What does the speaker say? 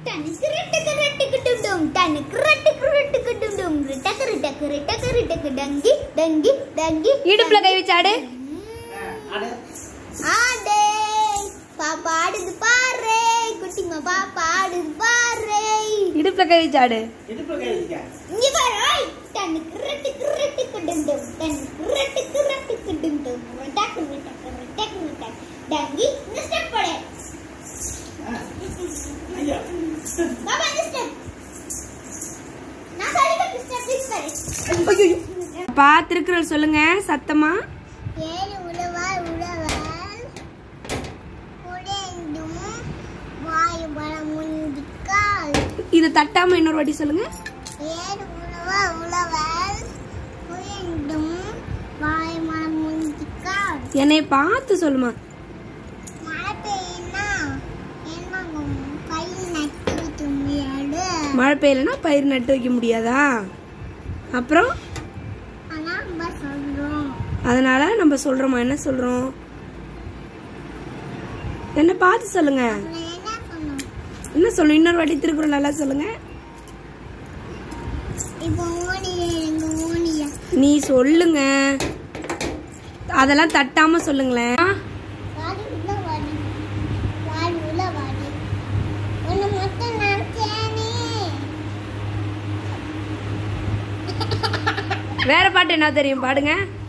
டனுக்கு ரெட்டுக்கு ரெட்டுக்கு டுடும் டனுக்கு ரெட்டுக்கு ரெட்டுக்கு டுடும் ரிட்டக்கு ரிட்டக்கு ரிட்டக்கு ரிட்டக்கு டங்கி டங்கி டங்கி இடுப்புல கை வச்சாடு ஆடே பாப்பா ஆடுது பாரு குட்டிமா பாப்பா ஆடுது பாரு இடுப்புல கை வச்சாடு இங்க பாரு ஐ டனுக்கு ரெட்டுக்கு ரெட்டுக்கு டுடும் டனுக்கு ரெட்டுக்கு ரெட்டுக்கு டுடும் ரிட்டக்கு ரிட்டக்கு ரிட்டக்கு ரிட்டக்கு டங்கி இந்த ஸ்டெப் போடு பாப்பா இந்த ஸ்டெப் நான் சொல்லி கொடுத்த ஸ்டெப் இது பாரு பா திருக்குறள் சொல்லுங்க சத்தமா ஏழு உழவார் உழவர் உழைந்தும் வாயு பலமுந்திக்கால் இதை தட்டாம இன்னொரு வாட்டி சொல்லுங்க ஏழு உழவார் உழவர் உழைந்தும் வாயு பலமுந்திக்கால் என்னை பார்த்து சொல்லுமா மழை பெய்யுன்னா என்ன கை நட்டு வைக்க முடியாது மழை பெய்யலன்னா பயிர் நட்டு வைக்க முடியாதா அப்புறம் ஆனா நம்ம சொல்றோம் அதனால நம்ம சொல்றோமா என்ன சொல்றோம் என்ன பார்த்து சொல்லுங்க நம்ம என்ன சொன்னோம் என்ன சொல்லணும் இன்னொரு வாட்டி திருக்குறள் நல்லா சொல்லுங்க இப்போ ஓடிய எங்க ஓடிய நீ சொல்லுங்க அதெல்லாம் தட்டாம சொல்லுங்களேன் வாடி உள்ள வாடி வாடி உள்ள வாடி ஒண்ணு மட்டும் நினைச்சேனே வேற பாட்டு என்ன தெரியும் பாடுங்க